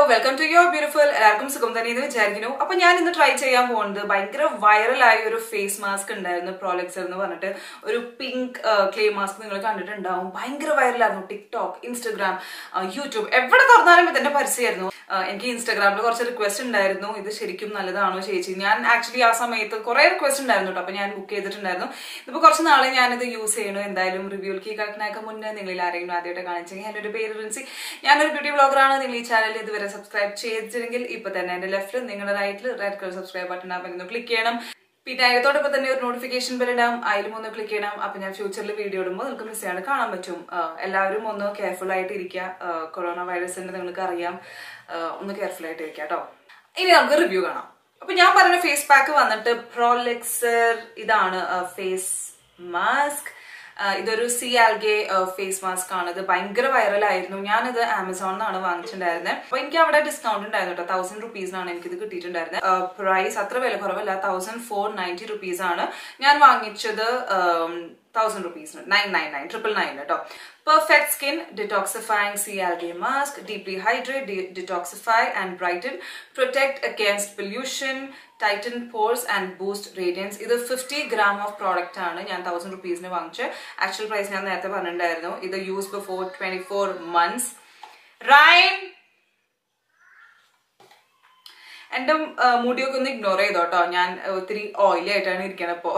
welcome to your beautiful എല്ലാവർക്കും സുഖം തന്നെ എന്ന് വിചാരിക്കുന്നു അപ്പൊ ഞാൻ ഇന്ന് ട്രൈ ചെയ്യാൻ പോകുന്നത് ഭയങ്കര വൈറലായ ഒരു ഫേസ് മാസ്ക് ഉണ്ടായിരുന്നു പ്രോലക്സർ എന്ന് പറഞ്ഞിട്ട് ഒരു പിങ്ക് ക്ലേ മാസ്ക് നിങ്ങൾ കണ്ടിട്ടുണ്ടാവും ഭയങ്കര വൈറലായിരുന്നു ടിക്ടോക്ക് ഇൻസ്റ്റഗ്രാം യൂട്യൂബ് എവിടെ തുറന്നാലും ഇതിന്റെ പരസ്യമായിരുന്നു ആ, എനിക്ക് ഇൻസ്റ്റാഗ്രാമിൽ കുറച്ച് റിക്വസ്റ്റ് ഉണ്ടായിരുന്നു ഇത് ശരിക്കും നല്ലതാണോ ചേച്ചി ഞാൻ ആക്ച്വലി ആ സമയത്ത് കുറെ റിക്വസ്റ്റ് ഉണ്ടായിരുന്നു കേട്ടോ അപ്പൊ ഞാൻ ബുക്ക് ചെയ്തിട്ടുണ്ടായിരുന്നു ഇപ്പൊ കുറച്ച് നാളെ ഞാനിത് യൂസ് ചെയ്യണു എന്തായാലും റിവ്യൂലേക്ക് കിടക്കുന്നതൊക്കെ മുന്നേ നിങ്ങളിൽ ആരെങ്കിലും ആദ്യമായിട്ട് കാണിച്ചെങ്കിൽ എൻ്റെ ഒരു പേര് റിൻസി ഞാനൊരു ബ്യൂട്ടി ബ്ലോഗറാണ് നിങ്ങൾ ഈ ചാനൽ ഇതുവരെ സബ്സ്ക്രൈബ് ചെയ്തിട്ടുണ്ടെങ്കിൽ ഇപ്പൊ തന്നെ എന്റെ ലെഫ്റ്റിൽ നിങ്ങളുടെ റൈറ്റിൽ റെഡ് കളർ സബ്സ്ക്രൈബ് ബട്ടൺ ആകുമ്പോൾ ക്ലിക്ക് ചെയ്യണം പിന്നെ അതിനോടൊപ്പം തന്നെ ഒരു നോട്ടിഫിക്കേഷൻ ബെൽ ഇടാം അതിലും ഒന്ന് ക്ലിക്ക് ചെയ്യണം അപ്പൊ ഞാൻ ഫ്യൂച്ചറിൽ വീഡിയോ ഇടുമ്പോൾ നിങ്ങൾക്ക് മിസ് ചെയ്യാണ്ട് കാണാൻ പറ്റും ആ, എല്ലാവരും ഒന്ന് കെയർഫുൾ ആയിട്ട് ഇരിക്കുക കൊറോണ വൈറസിന്റെ നിങ്ങൾക്ക് അറിയാം ആ, ഒന്ന് കെയർഫുൾ ആയിട്ട് ഇരിക്കുക കേട്ടോ ഇനി നമുക്ക് റിവ്യൂ കാണാം അപ്പൊ ഞാൻ പറഞ്ഞ ഫേസ് പാക്ക് വന്നിട്ട് പ്രോലെക്സർ ഇതാണ് ഫേസ് മാസ്ക് ഇതൊരു സി ആൽഗെ ഫേസ് മാസ്ക് ആണ് ഇത് ഭയങ്കര വൈറൽ ആയിരുന്നു ഞാനിത് ആമസോണിൽ നിന്നാണ് വാങ്ങിച്ചിട്ടുണ്ടായിരുന്നത് അപ്പൊ എനിക്ക് അവിടെ ഡിസ്കൗണ്ട് ഉണ്ടായിരുന്നു കേട്ടോ തൗസൻഡ് റുപ്പീസിനാണ് എനിക്കിത് കിട്ടിയിട്ടുണ്ടായിരുന്നത് പ്രൈസ് അത്ര വില കുറവല്ല തൗസൻഡ് ഫോർ നയൻറ്റി റുപ്പീസ് ആണ് ഞാൻ വാങ്ങിച്ചത് തൗസൻഡ് റുപ്പീസിന് nine nine nine triple nine കേട്ടോ perfect skin detoxifying sea algae mask deeply hydrate detoxify and brighten protect against pollution tighten pores and boost radiance ഇത് ഫിഫ്റ്റി ഗ്രാം ഓഫ് പ്രോഡക്റ്റ് ആണ് ഞാൻ thousand റുപ്പീസിന് വാങ്ങിച്ച actual price ഞാൻ നേരത്തെ പറഞ്ഞിട്ടുണ്ടായിരുന്നു ഇത് use before twenty four months റൈൻ എന്റെ ആ, മുടിയൊക്കെ ഒന്ന് ഇഗ്നോർ ചെയ്തോട്ടോ ഞാൻ ഒത്തിരി ഓയിലി ആയിട്ടാണ് ഇരിക്കണത് ഇപ്പോ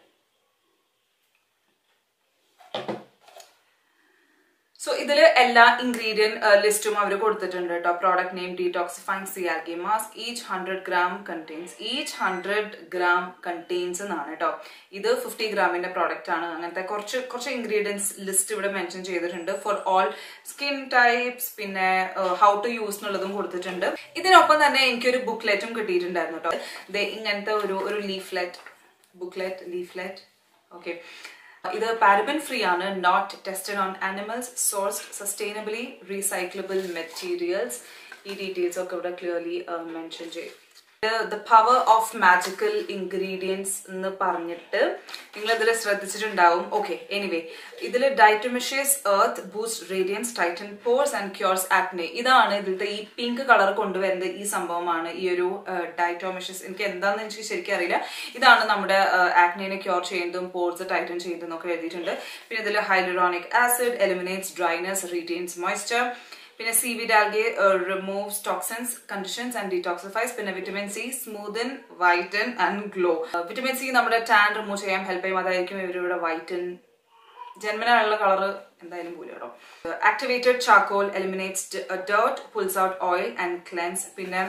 സോ ഇതിൽ എല്ലാ ഇൻഗ്രീഡിയൻറ്റ് ലിസ്റ്റും അവർ കൊടുത്തിട്ടുണ്ട് കേട്ടോ product name detoxifying sea algae mask each hundred gram contains each hundred gram contains എന്നാണ് കേട്ടോ ഇത് ഫിഫ്റ്റി ഗ്രാമിന്റെ പ്രോഡക്റ്റ് ആണ് അങ്ങനത്തെ കുറച്ച് കുറച്ച് ഇൻഗ്രീഡിയൻസ് ലിസ്റ്റ് ഇവിടെ മെൻഷൻ ചെയ്തിട്ടുണ്ട് ഫോർ ഓൾ സ്കിൻ ടൈപ്സ് പിന്നെ ഹൗ ടു യൂസ് എന്നുള്ളതും കൊടുത്തിട്ടുണ്ട് ഇതിനൊപ്പം തന്നെ എനിക്കൊരു ബുക്ക്ലെറ്റും കിട്ടിയിട്ടുണ്ടായിരുന്നു കേട്ടോ ദേ ഇങ്ങനത്തെ ഒരു ഒരു ലീഫ്ലെറ്റ് ബുക്ക്ലെറ്റ് ലീഫ്ലെറ്റ് ഓക്കെ ഇത് പാരബൻ ഫ്രീ ആണ് not tested on animals sourced sustainably recyclable materials ഈ ഡീറ്റെയിൽസ് ഒക്കെ ഇവിടെ ക്ലിയർലി മെൻഷൻ ചെയ്യും the power of magical ingredients എന്ന് പറഞ്ഞിട്ട് നിങ്ങൾ ഇതിൽ ശ്രദ്ധിച്ചിട്ടുണ്ടാവും ഓക്കെ എനിവേ ഇതിൽ diatomaceous earth boost radiance tighten pores and cures acne ഇതാണ് ഇതിലത്തെ ഈ പിങ്ക് കളർ കൊണ്ടുവരുന്ന ഈ സംഭവമാണ് ഈ ഒരു ഡൈറ്റോമിഷ്യസ് എനിക്ക് എന്താണെന്ന് എനിക്ക് ശരിക്കും അറിയില്ല ഇതാണ് നമ്മുടെ ആക്നേനെ ക്യൂർ ചെയ്യുന്നതും പോർസ് ടൈറ്റൻ ചെയ്യുന്നതും ഒക്കെ എഴുതിയിട്ടുണ്ട് പിന്നെ ഇതിൽ hyaluronic acid eliminates dryness retains moisture പിന്നെ സി വി ഡാൽഗെ removes toxins conditions and detoxifies പിന്നെ vitamin C smoothen whiten and glow vitamin C നമ്മുടെ ടാൻ റിമൂവ് ചെയ്യാൻ ഹെൽപ്പ് ചെയ്യും അതായിരിക്കും ഇവരിവിടെ വൈറ്റൻ ജന്മനായുള്ള കളറ് എന്തായാലും പോലും കേട്ടോ activated charcoal eliminates dirt pulls out oil and cleanse പിന്നെ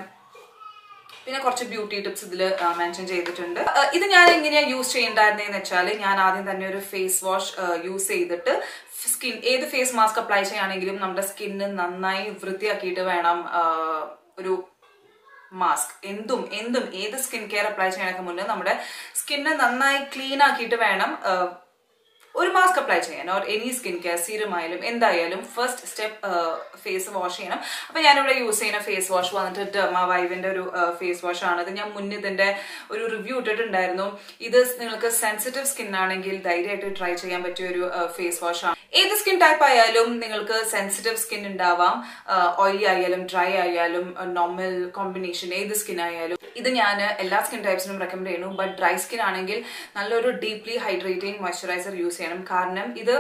പിന്നെ കുറച്ച് ബ്യൂട്ടി ടിപ്സ് ഇതിൽ മെൻഷൻ ചെയ്തിട്ടുണ്ട് ആ, ഇത് ഞാൻ എങ്ങനെയാ യൂസ് ചെയ്യേണ്ടതെന്ന് വെച്ചാൽ ഞാൻ ആദ്യം തന്നെ ഒരു ഫേസ് വാഷ് യൂസ് ചെയ്തിട്ട് സ്കിൻ ഏത് ഫേസ് മാസ്ക് അപ്ലൈ ചെയ്യുകയാണെങ്കിലും നമ്മുടെ സ്കിന്ന് നന്നായി വൃത്തിയാക്കിയിട്ട് വേണം ആ, ഒരു മാസ്ക് എന്തും എന്തും ഏത് സ്കിൻ കെയർ അപ്ലൈ ചെയ്യാനൊക്കെ മുന്നേ നമ്മുടെ സ്കിന്ന് നന്നായി ക്ലീൻ ആക്കിയിട്ട് വേണം ആ, ഒരു മാസ്ക് അപ്ലൈ ചെയ്യാൻ or any skin care serum ആയാലും എന്തായാലും ഫസ്റ്റ് സ്റ്റെപ്പ് ഫേസ് വാഷ് ചെയ്യണം അപ്പൊ ഞാനിവിടെ യൂസ് ചെയ്യുന്ന ഫേസ് വാഷ് വന്നിട്ട് ഡെർമ വൈവിന്റെ ഒരു ഫേസ് വാഷ് ആണ് ഇത് ഞാൻ മുന്നേ ഇതിന്റെ ഒരു റിവ്യൂ ഇട്ടിട്ടുണ്ടായിരുന്നു ഇത് നിങ്ങൾക്ക് സെൻസിറ്റീവ് സ്കിൻ ആണെങ്കിൽ ധൈര്യമായിട്ട് ട്രൈ ചെയ്യാൻ പറ്റിയ ഒരു ഫേസ് വാഷ് ആണ് ഏത് സ്കിൻ ടൈപ്പ് ആയാലും നിങ്ങൾക്ക് സെൻസിറ്റീവ് സ്കിൻ ഉണ്ടാവാം ഓയിലി ആയാലും ഡ്രൈ ആയാലും നോർമൽ കോമ്പിനേഷൻ ഏത് സ്കിൻ ആയാലും ഇത് ഞാൻ എല്ലാ സ്കിൻ ടൈപ്സിനും റെക്കമെൻഡ് ചെയ്യുന്നു ബട്ട് ഡ്രൈ സ്കിൻ ആണെങ്കിൽ നല്ലൊരു ഡീപ്ലി ഹൈഡ്രേറ്റിംഗ് മോയ്സ്ചറൈസർ യൂസ് ചെയ്യണം കാരണം ഇത്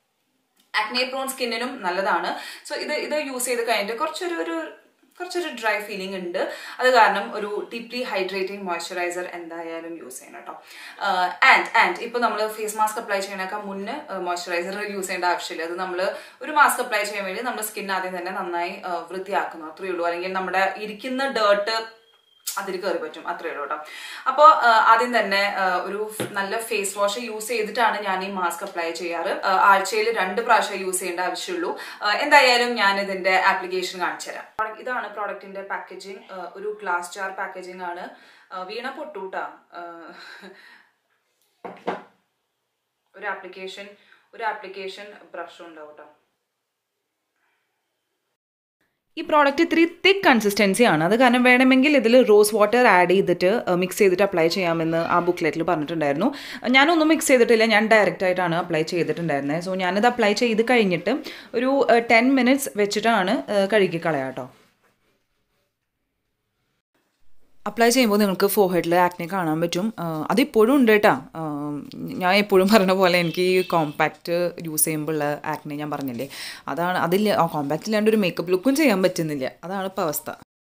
ആക്നെ പ്രോൺ സ്കിന്നിനും നല്ലതാണ് സോ ഇത് ഇത് യൂസ് ചെയ്ത് കഴിഞ്ഞിട്ട് കുറച്ചൊരു ഒരു കുറച്ചൊരു ഡ്രൈ ഫീലിംഗ് ഉണ്ട് അത് കാരണം ഒരു ഡീപ്ലി ഹൈഡ്രേറ്റിംഗ് മോയ്സ്ചറൈസർ എന്തായാലും യൂസ് ചെയ്യണം കേട്ടോ ആൻഡ് ആൻഡ് ഇപ്പോൾ നമ്മൾ ഫേസ് മാസ്ക് അപ്ലൈ ചെയ്യണേക്കാൾ മുന്നേ മോയ്സ്ചറൈസർ യൂസ് ചെയ്യേണ്ട ആവശ്യമില്ല അത് നമ്മൾ ഒരു മാസ്ക് അപ്ലൈ ചെയ്യാൻ വേണ്ടി നമ്മുടെ സ്കിൻ ആദ്യം തന്നെ നന്നായി ആ, വൃത്തിയാക്കുന്നു അത്രയേ ഉള്ളൂ അല്ലെങ്കിൽ നമ്മുടെ ഇരിക്കുന്ന ഡേർട്ട് അതിൽ കയറി പറ്റും അത്രയേ ഉള്ളൂ കേട്ടോ അപ്പോൾ ആദ്യം തന്നെ ആ, ഒരു നല്ല ഫേസ് വാഷ് യൂസ് ചെയ്തിട്ടാണ് ഞാൻ ഈ മാസ്ക് അപ്ലൈ ചെയ്യാറ് ആഴ്ചയിൽ രണ്ട് പ്രാവശ്യം യൂസ് ചെയ്യേണ്ട ആവശ്യമുള്ളൂ ആ, എന്തായാലും ഞാൻ ഇതിന്റെ ആപ്ലിക്കേഷൻ കാണിച്ചു തരാം Product- ഇതാണ് പ്രോഡക്റ്റിന്റെ പാക്കേജിങ് ഒരു ഗ്ലാസ് ജാർ പാക്കേജിംഗ് ആണ് ആ, വീണ പൊട്ടൂട്ടാ ഒരു ആപ്ലിക്കേഷൻ ഒരു ആപ്ലിക്കേഷൻ ബ്രഷും ഉണ്ടാവും കേട്ടോ ഈ പ്രോഡക്റ്റ് ഇത്തിരി തിക്ക് കൺസിസ്റ്റൻസി ആണ് അത് കാരണം വേണമെങ്കിൽ ഇതിൽ റോസ് വാട്ടർ ആഡ് ചെയ്തിട്ട് മിക്സ് ചെയ്തിട്ട് അപ്ലൈ ചെയ്യാമെന്ന് ആ ബുക്ക്ലെറ്റിൽ പറഞ്ഞിട്ടുണ്ടായിരുന്നു ഞാനൊന്നും മിക്സ് ചെയ്തിട്ടില്ല ഞാൻ ഡയറക്റ്റ് ആയിട്ടാണ് അപ്ലൈ ചെയ്തിട്ടുണ്ടായിരുന്നത് സോ ഞാനിത് അപ്ലൈ ചെയ്ത് കഴിഞ്ഞിട്ട് ഒരു ടെൻ മിനിറ്റ്സ് വെച്ചിട്ടാണ് കഴുകി കളയാം കേട്ടോ അപ്ലൈ ചെയ്യുമ്പോൾ നിങ്ങൾക്ക് ഫോഹെഡിൽ ആക്നെ കാണാൻ പറ്റും ആ, അതിപ്പോഴും ഉണ്ട് കേട്ടോ ആ, ഞാൻ എപ്പോഴും പറഞ്ഞ പോലെ എനിക്ക് ഈ കോമ്പാക്റ്റ് യൂസ് ചെയ്യുമ്പോൾ ഉള്ള ആക്നെ ഞാൻ പറഞ്ഞില്ലേ അതാണ് അതില്ല ആ കോമ്പാക്റ്റ് ഇല്ലാണ്ട് ഒരു മേക്കപ്പ് ലുക്കും ചെയ്യാൻ പറ്റുന്നില്ല അതാണ് ഇപ്പോൾ അവസ്ഥ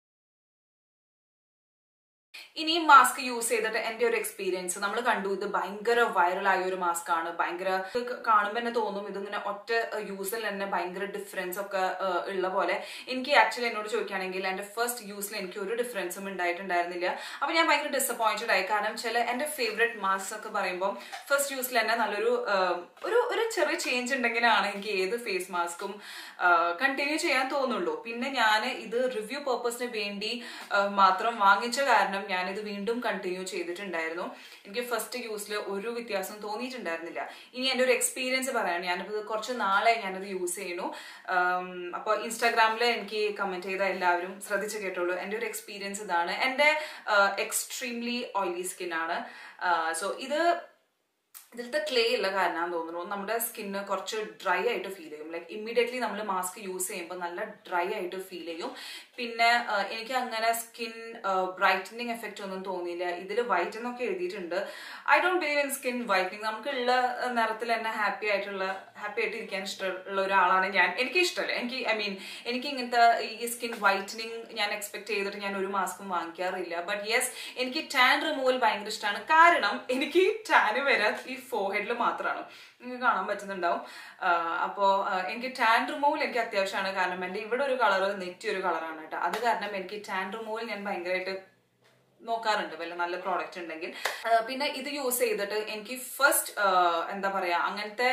ഇനി മാസ്ക് യൂസ് ചെയ്തിട്ട് എന്റെ ഒരു എക്സ്പീരിയൻസ് നമ്മൾ കണ്ടു ഇത് ഭയങ്കര വൈറൽ ആയ ഒരു മാസ്ക് ആണ് ഭയങ്കര ഇത് കാണുമ്പോൾ തന്നെ തോന്നും ഇതിങ്ങനെ ഒറ്റ യൂസിൽ തന്നെ ഭയങ്കര ഡിഫറൻസ് ഒക്കെ ഏഹ്, ഉള്ള പോലെ എനിക്ക് ആക്ച്വലി എന്നോട് ചോദിക്കുകയാണെങ്കിൽ എന്റെ ഫസ്റ്റ് യൂസിൽ എനിക്ക് ഒരു ഡിഫറൻസും ഉണ്ടായിട്ടുണ്ടായിരുന്നില്ല അപ്പൊ ഞാൻ ഭയങ്കര ഡിസപ്പോയിന്റഡ് ആയി കാരണം ചില എന്റെ ഫേവറേറ്റ് മാസ്ക് ഒക്കെ പറയുമ്പോൾ ഫസ്റ്റ് യൂസിൽ തന്നെ നല്ലൊരു ഏഹ്, ഒരു ഒരു ചെറിയ ചേഞ്ച് ഉണ്ടെങ്കിലാണ് എനിക്ക് ഏത് ഫേസ് മാസ്കും കണ്ടിന്യൂ ചെയ്യാൻ തോന്നുള്ളൂ പിന്നെ ഞാൻ ഇത് റിവ്യൂ പർപ്പസിന് വേണ്ടി ഏഹ്, മാത്രം വാങ്ങിച്ച കാരണം ഞാനിത് വീണ്ടും കണ്ടിന്യൂ ചെയ്തിട്ടുണ്ടായിരുന്നു എനിക്ക് ഫസ്റ്റ് യൂസിൽ ഒരു വ്യത്യാസം തോന്നിയിട്ടുണ്ടായിരുന്നില്ല ഇനി എൻ്റെ ഒരു എക്സ്പീരിയൻസ് പറയാൻ ഞാനിപ്പോൾ ഇത് കുറച്ച് നാളെ ഞാനത് യൂസ് ചെയ്യുന്നു അപ്പോൾ ഇൻസ്റ്റാഗ്രാമിൽ എനിക്ക് കമൻറ്റ് ചെയ്ത എല്ലാവരും ശ്രദ്ധിച്ച് കേട്ടോളൂ എൻ്റെ ഒരു എക്സ്പീരിയൻസ് ഇതാണ് എൻ്റെ എക്സ്ട്രീംലി ഓയിലി സ്കിൻ ആണ് സോ ഇത് ഇതിലത്തെ ക്ലേ ഉള്ള കാരണമാണെന്ന് തോന്നുന്നു നമ്മുടെ സ്കിന്ന് കുറച്ച് ഡ്രൈ ആയിട്ട് ഫീൽ ചെയ്യും ലൈക്ക് ഇമ്മീഡിയറ്റ്ലി നമ്മൾ മാസ്ക് യൂസ് ചെയ്യുമ്പോൾ നല്ല ഡ്രൈ ആയിട്ട് ഫീൽ ചെയ്യും പിന്നെ ആ, എനിക്ക് അങ്ങനെ സ്കിൻ ബ്രൈറ്റനിങ് എഫക്റ്റ് ഒന്നും തോന്നിയില്ല ഇതിൽ വൈറ്റ് എന്നൊക്കെ എഴുതിയിട്ടുണ്ട് I don't believe in skin whitening നമുക്കുള്ള നിറത്തിൽ തന്നെ ഹാപ്പി ആയിട്ടുള്ള ഹാപ്പി ആയിട്ട് ഇരിക്കാൻ ഇഷ്ടമുള്ള ഒരാളാണ് ഞാൻ എനിക്ക് ഇഷ്ടമല്ല എനിക്ക് ഐ മീൻ എനിക്ക് ഇങ്ങനത്തെ ഈ സ്കിൻ വൈറ്റനിങ് ഞാൻ എക്സ്പെക്ട് ചെയ്തിട്ട് ഞാൻ ഒരു മാസ്കും വാങ്ങിക്കാറില്ല ബട്ട് യെസ് എനിക്ക് ടാൻ റിമൂവൽ ഭയങ്കര ഇഷ്ടമാണ് കാരണം എനിക്ക് ടാന് വരാ ഈ ഫോഹെഡിൽ മാത്രമാണ് നിങ്ങൾക്ക് കാണാൻ പറ്റുന്നുണ്ടാവും അപ്പോൾ എനിക്ക് ടാൻ റിമൂവൽ എനിക്ക് അത്യാവശ്യമാണ് കാരണം എൻ്റെ ഇവിടെ ഒരു കളർ നെറ്റി ഒരു കളറാണ് കേട്ടോ അത് കാരണം എനിക്ക് ടാൻ റിമൂവൽ ഞാൻ ഭയങ്കരമായിട്ട് നോക്കാറുണ്ട് വല്ല നല്ല പ്രോഡക്റ്റ് ഉണ്ടെങ്കിൽ ആ, പിന്നെ ഇത് യൂസ് ചെയ്തിട്ട് എനിക്ക് ഫസ്റ്റ് എന്താ പറയാ അങ്ങനത്തെ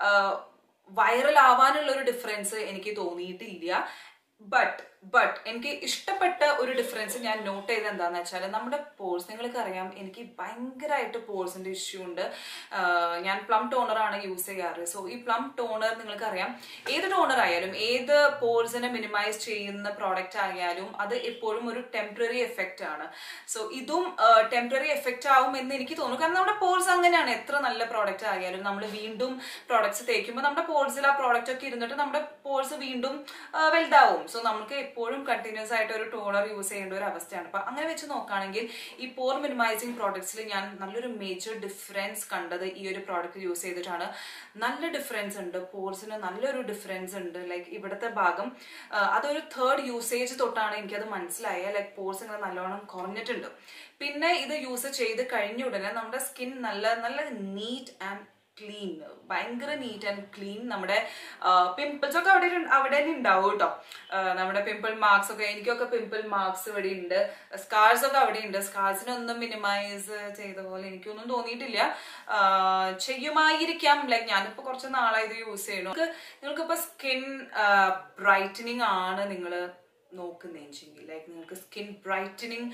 വൈറൽ ആവാനുള്ള ഒരു ഡിഫറൻസ് എനിക്ക് തോന്നിയിട്ടില്ല ബട്ട് ബട്ട് എനിക്ക് ഇഷ്ടപ്പെട്ട ഒരു ഡിഫറൻസ് ഞാൻ നോട്ട് ചെയ്ത് എന്താന്ന് വെച്ചാൽ നമ്മുടെ പോൾസ് നിങ്ങൾക്ക് അറിയാം എനിക്ക് ഭയങ്കരമായിട്ട് പോൾസിന്റെ ഇഷ്യൂ ഉണ്ട് ആഹ് ഞാൻ പ്ലം ടോണർ ആണ് യൂസ് ചെയ്യാറ് സോ ഈ പ്ലം ടോണർ നിങ്ങൾക്ക് അറിയാം ഏത് ടോണർ ആയാലും ഏത് പോൾസിനെ മിനിമൈസ് ചെയ്യുന്ന പ്രോഡക്റ്റ് ആയാലും അത് എപ്പോഴും ഒരു ടെമ്പററി എഫക്റ്റ് ആണ് സോ ഇതും ടെമ്പററി എഫക്റ്റ് ആവും എന്ന് എനിക്ക് തോന്നുന്നു കാരണം നമ്മുടെ പോൾസ് അങ്ങനെയാണ് എത്ര നല്ല പ്രോഡക്റ്റ് ആയാലും നമ്മൾ വീണ്ടും പ്രോഡക്ട്സ് തേക്കുമ്പോൾ നമ്മുടെ പോൾസിൽ ആ പ്രോഡക്റ്റ് ഒക്കെ ഇരുന്നിട്ട് നമ്മുടെ പോൾസ് വീണ്ടും ആ, വലുതാവും സോ നമുക്ക് എപ്പോഴും കണ്ടിന്യൂസ് ആയിട്ട് ഒരു ടോണർ യൂസ് ചെയ്യേണ്ട ഒരു അവസ്ഥയാണ് അപ്പൊ അങ്ങനെ വെച്ച് നോക്കുകയാണെങ്കിൽ ഈ പോർ മിനിമൈസിങ് പ്രോഡക്ട്സിൽ ഞാൻ നല്ലൊരു മേജർ ഡിഫറൻസ് കണ്ടത് ഈ ഒരു പ്രോഡക്റ്റ് യൂസ് ചെയ്തിട്ടാണ് നല്ല ഡിഫറൻസ് ഉണ്ട് പോർസിന് നല്ലൊരു ഡിഫറൻസ് ഉണ്ട് ലൈക്ക് ഇവിടുത്തെ ഭാഗം ആ, അതൊരു തേർഡ് യൂസേജ് തൊട്ടാണ് എനിക്കത് മനസ്സിലായ ലൈക്ക് പോർസ് ഇങ്ങനെ നല്ലോണം കുറഞ്ഞിട്ടുണ്ട് പിന്നെ ഇത് യൂസ് ചെയ്ത് കഴിഞ്ഞ ഉടനെ നമ്മുടെ സ്കിൻ നല്ല നല്ല നീറ്റ് ആൻഡ് ക്ലീൻ ഭയങ്കര നീറ്റ് ആൻഡ് ക്ലീൻ നമ്മുടെ പിമ്പിൾസ് ഒക്കെ അവിടെ ഒരു- അവിടെ തന്നെ ഉണ്ടാവും കേട്ടോ നമ്മുടെ പിമ്പിൾ മാർക്സ് ഒക്കെ എനിക്കൊക്കെ പിമ്പിൾ മാർക്സ് ഇവിടെ ഉണ്ട് സ്കാർസ് ഒക്കെ അവിടെ ഉണ്ട് സ്കാർസിനൊന്നും മിനിമൈസ് ചെയ്ത പോലെ എനിക്കൊന്നും തോന്നിയിട്ടില്ല ആ, ചെയ്യുമായിരിക്കാം ലൈക്ക് ഞാനിപ്പോ കുറച്ച് നാളായി ഇത് യൂസ് ചെയ്യണു നിങ്ങൾക്ക് നിങ്ങൾക്കിപ്പോ സ്കിൻ ബ്രൈറ്റനിങ് ആണ് നിങ്ങൾ നോക്കുന്നതെങ്കിൽ ലൈക്ക് നിങ്ങൾക്ക് സ്കിൻ ബ്രൈറ്റനിങ്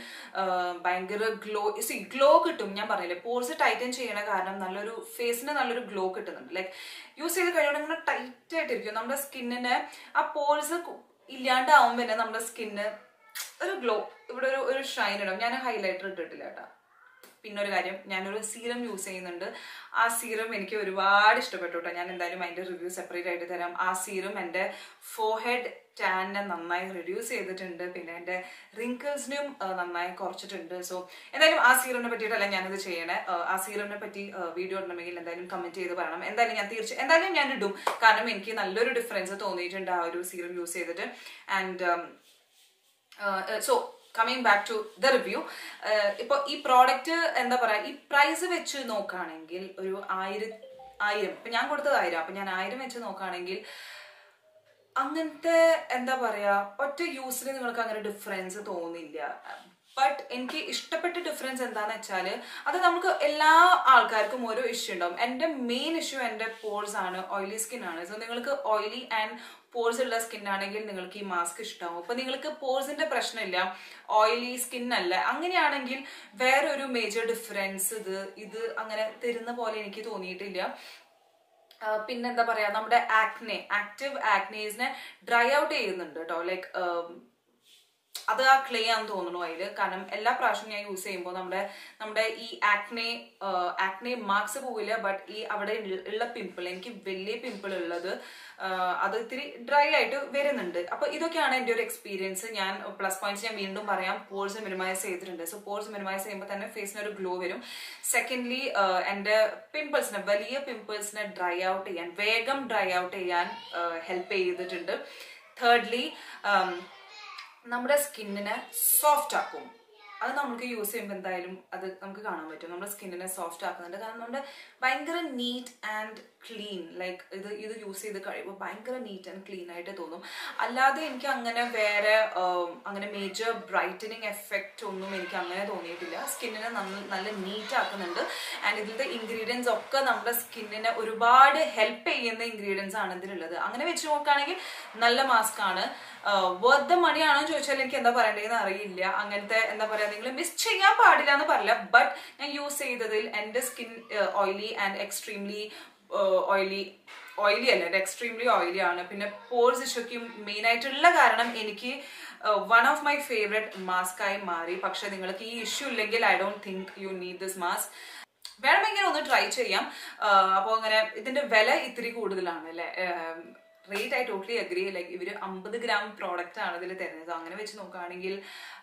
ഭയങ്കര ഗ്ലോ സി ഗ്ലോ കിട്ടും ഞാൻ പറഞ്ഞില്ലേ പോർസ് ടൈറ്റൻ ചെയ്യണ കാരണം നല്ലൊരു ഫേസിന് നല്ലൊരു ഗ്ലോ കിട്ടുന്നുണ്ട് ലൈക്ക് യൂസ് ചെയ്ത് കഴിയുമ്പോൾ ഇങ്ങനെ ടൈറ്റ് ആയിട്ടിരിക്കും നമ്മുടെ സ്കിന്നിന് ആ പോർസ് ഇല്ലാണ്ടാവുമ്പോൾ തന്നെ നമ്മുടെ സ്കിന്ന് ഒരു ഗ്ലോ ഇവിടെ ഒരു ഒരു ഷൈൻ ഇടും ഞാൻ ഹൈലൈറ്റർ ഇട്ടിട്ടില്ല കേട്ടോ പിന്നെ ഒരു കാര്യം ഞാനൊരു സീറം യൂസ് ചെയ്യുന്നുണ്ട് ആ സീറം എനിക്ക് ഒരുപാട് ഇഷ്ടപ്പെട്ടു കേട്ടോ ഞാൻ എന്തായാലും അതിന്റെ റിവ്യൂ സെപ്പറേറ്റ് ആയിട്ട് തരാം ആ സീറം എൻ്റെ ഫോർഹെഡ് ടാനിനെ നന്നായി റിഡ്യൂസ് ചെയ്തിട്ടുണ്ട് പിന്നെ എൻ്റെ റിങ്കിൾസിനും നന്നായി കുറച്ചിട്ടുണ്ട് സോ എന്തായാലും ആ സീറമിനെ പറ്റിയിട്ടല്ല ഞാനിത് ചെയ്യണേ ആ, ആ സീറമിനെ പറ്റി വീഡിയോ ഇടണമെങ്കിൽ എന്തായാലും കമന്റ് ചെയ്ത് പറയണം എന്തായാലും ഞാൻ തീർച്ച എന്തായാലും ഞാൻ ഇടും കാരണം എനിക്ക് നല്ലൊരു ഡിഫറൻസ് തോന്നിയിട്ടുണ്ട് ആ ഒരു സീറം യൂസ് ചെയ്തിട്ട് and so coming back to the review ഇപ്പോൾ ഈ പ്രോഡക്റ്റ് എന്താ പറയാ ഈ പ്രൈസ് വെച്ച് നോക്കുകയാണെങ്കിൽ ഒരു ആയിരം ആയിരം ഇപ്പൊ ഞാൻ കൊടുത്തത് ആയിരം അപ്പൊ ഞാൻ ആയിരം വെച്ച് നോക്കുകയാണെങ്കിൽ അങ്ങനത്തെ എന്താ പറയാ ഒറ്റ യൂസിൽ നിങ്ങൾക്ക് അങ്ങനെ ഡിഫറൻസ് തോന്നില്ല ബട്ട് എനിക്ക് ഇഷ്ടപ്പെട്ട ഡിഫറൻസ് എന്താന്ന് വെച്ചാൽ അത് നമുക്ക് എല്ലാ ആൾക്കാർക്കും ഓരോ ഇഷ്യൂ ഉണ്ടാവും എൻ്റെ മെയിൻ ഇഷ്യൂ എൻ്റെ പോൾസ് ആണ് ഓയിലി സ്കിൻ ആണ് സോ നിങ്ങൾക്ക് ഓയിലി ആൻഡ് പോൾസ് ഉള്ള സ്കിൻ ആണെങ്കിൽ നിങ്ങൾക്ക് ഈ മാസ്ക് ഇഷ്ടമാവും അപ്പൊ നിങ്ങൾക്ക് പോൾസിന്റെ പ്രശ്നമില്ല ഓയിലി സ്കിൻ അല്ല അങ്ങനെയാണെങ്കിൽ വേറൊരു മേജർ ഡിഫറൻസ് ഇത് ഇത് അങ്ങനെ തരുന്ന പോലെ എനിക്ക് തോന്നിയിട്ടില്ല ആ, പിന്നെന്താ പറയാ നമ്മുടെ ആക്നെ ആക്റ്റീവ് ആക്നേസിനെ ഡ്രൈ ഔട്ട് ചെയ്യുന്നുണ്ട് കേട്ടോ ലൈക്ക് അത് ആ ക്ലേ ആണെന്ന് തോന്നുന്നു അതില് കാരണം എല്ലാ പ്രാവശ്യവും ഞാൻ യൂസ് ചെയ്യുമ്പോൾ നമ്മുടെ നമ്മുടെ ഈ ആക്നെ ആക്നെ മാർക്സ് പോവില്ല ബട്ട് ഈ അവിടെ ഉള്ള- ഉള്ള പിമ്പിൾ എനിക്ക് വലിയ പിമ്പിൾ ഉള്ളത് ആ, അത് ഇത്തിരി ഡ്രൈ ആയിട്ട് വരുന്നുണ്ട് അപ്പൊ ഇതൊക്കെയാണ് എൻ്റെ ഒരു എക്സ്പീരിയൻസ് ഞാൻ പ്ലസ് പോയിന്റ്സ് ഞാൻ വീണ്ടും പറയാം പോൾസ് മിനിമൈസ് ചെയ്തിട്ടുണ്ട് സോ പോൾസ് മിനിമൈസ് ചെയ്യുമ്പോൾ തന്നെ ഫേസിന് ഒരു ഗ്ലോ വരും സെക്കൻഡ്ലി എൻ്റെ പിമ്പിൾസിനെ വലിയ പിമ്പിൾസിനെ ഡ്രൈ ഔട്ട് ചെയ്യാൻ വേഗം ഡ്രൈ ഔട്ട് ചെയ്യാൻ ഹെൽപ്പ് ചെയ്തിട്ടുണ്ട് തേർഡ്ലി നമ്മുടെ സ്കിന്നിനെ സോഫ്റ്റ് ആക്കും അത് നമുക്ക് യൂസ് ചെയ്യുമ്പോൾ എന്തായാലും അത് നമുക്ക് കാണാൻ പറ്റും നമ്മുടെ സ്കിന്നിനെ സോഫ്റ്റ് ആക്കുന്നുണ്ട് കാരണം നമ്മുടെ ഭയങ്കര നീറ്റ് ആൻഡ് ക്ലീൻ ലൈക്ക് ഇത് ഇത് യൂസ് ചെയ്ത് കഴിയുമ്പോൾ ഭയങ്കര നീറ്റ് ആൻഡ് ക്ലീൻ ആയിട്ട് തോന്നും അല്ലാതെ എനിക്ക് അങ്ങനെ വേറെ ആം, അങ്ങനെ മേജർ ബ്രൈറ്റനിങ് എഫക്റ്റ് ഒന്നും എനിക്ക് അങ്ങനെ തോന്നിയിട്ടില്ല സ്കിന്നിനെ നല്ല നീറ്റ് ആക്കുന്നുണ്ട് ആൻഡ് ഇതിലത്തെ ഇൻഗ്രീഡിയൻസ് ഒക്കെ നമ്മുടെ സ്കിന്നിനെ ഒരുപാട് ഹെൽപ്പ് ചെയ്യുന്ന ഇൻഗ്രീഡിയൻസ് ആണ് ഇതിലുള്ളത് അങ്ങനെ വെച്ച് നോക്കുകയാണെങ്കിൽ നല്ല മാസ്ക് ആണ് വർത്ത് ദ മണി ആണോ ചോദിച്ചാൽ എനിക്ക് എന്താ പറയേണ്ടതെന്ന് അറിയില്ല അങ്ങനത്തെ എന്താ പറയാ നിങ്ങൾ മിസ് ചെയ്യാൻ പാടില്ല എന്ന് പറയില്ല ബട്ട് ഞാൻ യൂസ് ചെയ്തതിൽ എൻ്റെ skin oily and extremely oily oily അല്ല എൻ്റെ എക്സ്ട്രീംലി ഓയിലി ആണ് പിന്നെ പോർസ് ഇഷ്യൂക്കും മെയിൻ ആയിട്ടുള്ള കാരണം എനിക്ക് one of my favourite mask ആയി മാറി പക്ഷെ നിങ്ങൾക്ക് ഈ ഇഷ്യൂ ഇല്ലെങ്കിൽ I don't think you need this mask വേണമെങ്കിൽ ഒന്ന് ട്രൈ ചെയ്യാം അപ്പോൾ അങ്ങനെ ഇതിന്റെ വില ഇത്തിരി കൂടുതലാണ് അല്ലേ rate I totally agree like ഇവര് അമ്പത് ഗ്രാം പ്രോഡക്റ്റ് ആണ് ഇതിൽ തരുന്നത് അങ്ങനെ വെച്ച് നോക്കുകയാണെങ്കിൽ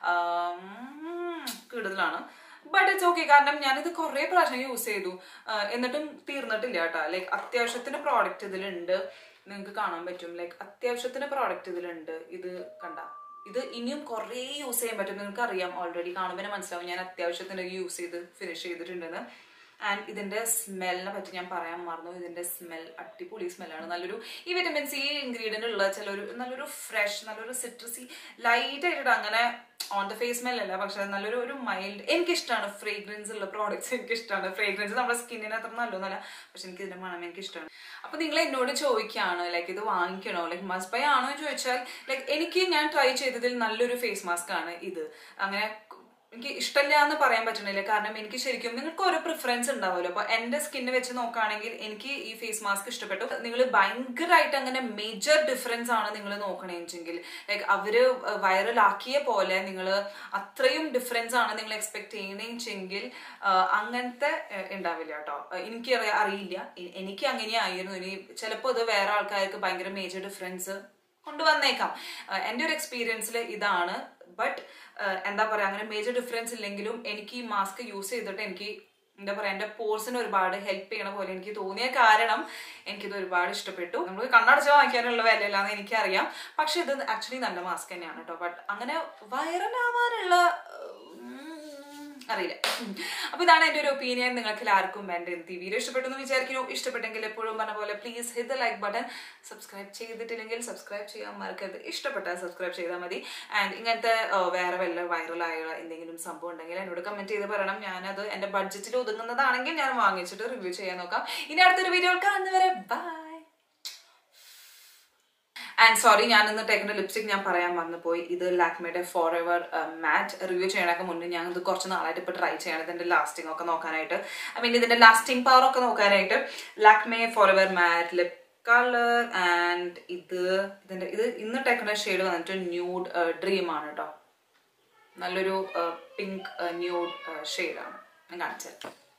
ആം, കൂടുതലാണ് ബട്ട് ഇറ്റ്സ് ഓക്കെ കാരണം ഞാനിത് കുറേ പ്രാവശ്യം യൂസ് ചെയ്തു ആ, എന്നിട്ടും തീർന്നിട്ടില്ല കേട്ടോ ലൈക്ക് അത്യാവശ്യത്തിന് പ്രോഡക്റ്റ് ഇതിലുണ്ട് നിങ്ങൾക്ക് കാണാൻ പറ്റും ലൈക്ക് അത്യാവശ്യത്തിന് പ്രോഡക്റ്റ് ഇതിലുണ്ട് ഇത് കണ്ട ഇത് ഇനിയും കുറേ യൂസ് ചെയ്യാൻ പറ്റും നിങ്ങൾക്ക് അറിയാം ഓൾറെഡി കാണുമ്പോൾ തന്നെ മനസ്സിലാവും ഞാൻ അത്യാവശ്യത്തിന് യൂസ് ചെയ്ത് ഫിനിഷ് ചെയ്തിട്ടുണ്ടെന്ന് ആൻഡ് ഇതിന്റെ സ്മെല്ലിനെ പറ്റി ഞാൻ പറയാൻ മറന്നു ഇതിന്റെ സ്മെൽ അടിപൊളി സ്മെല്ലാണ് നല്ലൊരു ഈ വിറ്റമിൻ സി ഇൻഗ്രീഡിയൻ്റ് ഉള്ള ചിലൊരു നല്ലൊരു ഫ്രഷ് നല്ലൊരു സിട്രസി ലൈറ്റ് ആയിട്ട് അങ്ങനെ ഓൺ ദ ഫേസ് സ്മെൽ അല്ല പക്ഷെ നല്ലൊരു ഒരു മൈൽഡ് എനിക്കിഷ്ടമാണ് ഫ്രേഗ്രൻസ് ഉള്ള പ്രോഡക്ട്സ് എനിക്കിഷ്ടമാണ് ഫ്രേഗ്രൻസ് നമ്മുടെ സ്കിന്നിന് അത്ര നല്ലതൊന്നല്ല പക്ഷെ എനിക്ക് ഇതിന്റെ മണം എനിക്കിഷ്ടമാണ് അപ്പൊ നിങ്ങൾ എന്നോട് ചോദിക്കുകയാണ് ലൈക്ക് ഇത് വാങ്ങിക്കണോ ലൈക്ക് മസ്റ്റ് ബൈ ആണോ എന്ന് ചോദിച്ചാൽ ലൈക്ക് എനിക്ക് ഞാൻ ട്രൈ ചെയ്തതിൽ നല്ലൊരു ഫേസ് മാസ്ക് ആണ് ഇത് അങ്ങനെ എനിക്ക് ഇഷ്ടമില്ല എന്ന് പറയാൻ പറ്റണില്ല കാരണം എനിക്ക് ശരിക്കും നിങ്ങൾക്ക് ഓരോ പ്രിഫറൻസ് ഉണ്ടാവുമല്ലോ അപ്പൊ എന്റെ സ്കിന്ന് വെച്ച് നോക്കുകയാണെങ്കിൽ എനിക്ക് ഈ ഫേസ് മാസ്ക് ഇഷ്ടപ്പെട്ടു നിങ്ങൾ ഭയങ്കരമായിട്ട് അങ്ങനെ മേജർ ഡിഫറൻസ് ആണ് നിങ്ങൾ നോക്കണേച്ചെങ്കിൽ ലൈക്ക് അവര് വൈറലാക്കിയ പോലെ നിങ്ങൾ അത്രയും ഡിഫറൻസ് ആണ് നിങ്ങൾ എക്സ്പെക്ട് ചെയ്യണേച്ചെങ്കിൽ അങ്ങനത്തെ ഏഹ്, ഉണ്ടാവില്ല കേട്ടോ എനിക്ക് അറി- അറിയില്ല എ- എനിക്ക് അങ്ങനെയായിരുന്നു ഇനി ചിലപ്പോൾ അത് വേറെ ആൾക്കാർക്ക് ഭയങ്കര മേജർ ഡിഫറൻസ് കൊണ്ടുവന്നേക്കാം ആഹ് എൻ്റെ ഒരു എക്സ്പീരിയൻസിൽ ഇതാണ് ബട്ട് എന്താ പറയാ അങ്ങനെ മേജർ ഡിഫറൻസ് ഇല്ലെങ്കിലും എനിക്ക് ഈ മാസ്ക് യൂസ് ചെയ്തിട്ട് എനിക്ക് എന്താ പറയാ എൻ്റെ പോർസിന് ഒരുപാട് ഹെൽപ്പ് ചെയ്യണ പോലെ എനിക്ക് തോന്നിയ കാരണം എനിക്കിത് ഒരുപാട് ഇഷ്ടപ്പെട്ടു നമുക്ക് കണ്ണടച്ച് വാങ്ങിക്കാനുള്ള വിലയില്ലാന്ന് എനിക്കറിയാം പക്ഷെ ഇത് ആക്ച്വലി നല്ല മാസ്ക് തന്നെയാണ് കേട്ടോ ബട്ട് അങ്ങനെ വൈറലാവാനുള്ള അറിയില്ല അപ്പൊ ഇതാണ് എന്റെ ഒരു ഒപ്പീനിയൻ നിങ്ങൾക്ക് എല്ലാവർക്കും എന്റെ എന്ത് വീഡിയോ ഇഷ്ടപ്പെട്ടു എന്ന് വിചാരിക്കുന്നു ഇഷ്ടപ്പെട്ടെങ്കിൽ എപ്പോഴും പറഞ്ഞ പോലെ please hit the like button subscribe ചെയ്തിട്ടില്ലെങ്കിൽ സബ്സ്ക്രൈബ് ചെയ്യാൻ മറക്കരുത് ഇഷ്ടപ്പെട്ടാൽ സബ്സ്ക്രൈബ് ചെയ്താൽ മതി ആൻഡ് ഇങ്ങനത്തെ ആ, വേറെ വല്ല വൈറലായ എന്തെങ്കിലും സംഭവം ഉണ്ടെങ്കിൽ എന്നോട് കമന്റ് ചെയ്ത് പറയണം ഞാനത് എന്റെ ബഡ്ജറ്റിൽ ഒതുങ്ങുന്നതാണെങ്കിൽ ഞാൻ വാങ്ങിച്ചിട്ട് റിവ്യൂ ചെയ്യാൻ നോക്കാം ഇനി അടുത്തൊരു വീഡിയോ കാണുന്നവരെ ബൈ ആൻഡ് സോറി ഞാൻ ഇന്ന് ടേക്കുന്ന ലിപ്സ്റ്റിക് ഞാൻ പറയാൻ മറന്നുപോയി ഇത് ലാക്മയുടെ ഫോർ എവർ മാറ്റ് റിവ്യൂ ചെയ്യണൊക്കെ മുന്നേ ഞാൻ ഇത് കുറച്ച് നാളായിട്ട് ഇപ്പോൾ ട്രൈ ചെയ്യണം ഇതിന്റെ ലാസ്റ്റിംഗ് ഒക്കെ നോക്കാനായിട്ട് ഐ മീൻ ഇതിന്റെ ലാസ്റ്റിംഗ് പവർ ഒക്കെ നോക്കാനായിട്ട് Lakme forever matte lip colour and ഇത് ഇതിന്റെ ഇത് ഇന്ന് ടേക്കുന്ന ഷെയ്ഡ് വന്നിട്ട് ന്യൂഡ് ഡ്രീം ആണ് കേട്ടോ നല്ലൊരു പിങ്ക് ന്യൂഡ് ഷെയ്ഡാണ് ഞാൻ കാണിച്ചത്